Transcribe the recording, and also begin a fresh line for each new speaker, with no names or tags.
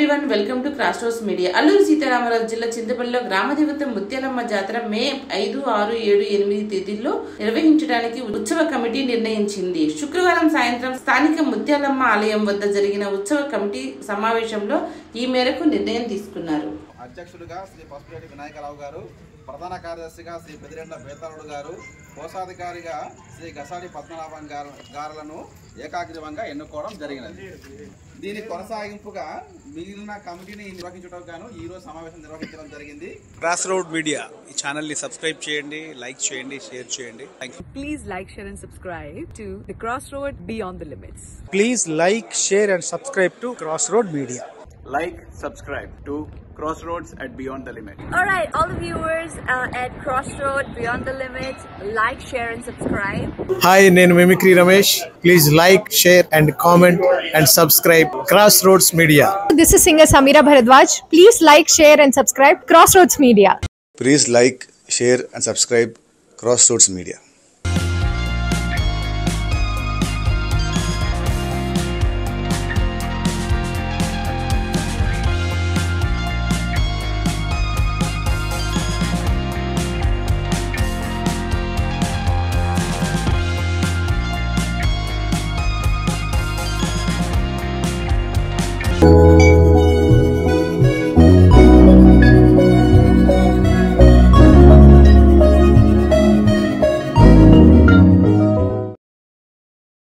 Everyone welcome to cross roads media Alluri Sitaramaraju జిల్లా చింతపల్లిలో గ్రామదేవత ముత్యాలమ్మ జాతర మే ఐదు ఆరు ఏడు ఎనిమిది తేదీల్లో నిర్వహించడానికి ఉత్సవ కమిటీ నిర్ణయించింది శుక్రవారం సాయంత్రం స్థానిక ముత్యాలమ్మ ఆలయం వద్ద జరిగిన ఉత్సవ కమిటీ సమావేశంలో ఈ మేరకు నిర్ణయం తీసుకున్నారు
అధ్యక్షుడిగా శ్రీ పసుపురెడ్డి వినాయకరావు గారు ప్రధాన కార్యదర్శిగా శ్రీ పెదిరెండ్ల బేతాళుడు గారు కోశాధికారిగా శ్రీ గసాడి పద్మనాభం గారు గారులను ఏకాగ్రీవంగా ఎన్నుకోవడం జరిగినది దీని కొనసాగింపుగా మిగిలిన కమిటీని నిర్వహించడం గాను ఈ రోజు సమావేశం నిర్వహించడం జరిగింది
క్రాస్ రోడ్ మీడియా ఈ ఛానల్ని సబ్స్క్రైబ్ చేయండి లైక్ చేయండి షేర్ చేయండి thank you
Please like, share, and subscribe to The Crossroad Beyond the Limits.
Please like, share, and subscribe to Crossroad Media.
Like subscribe to cross roads at beyond the limit
All right, all the viewers uh, at Crossroad Beyond the Limits, like, share, and subscribe.
Hi నేను mimicry Ramesh please like share and comment and subscribe cross roads media
This is singer Samira Bharadwaj. Please like, share, and subscribe Crossroads Media.
Please like, share, and subscribe Crossroads Media.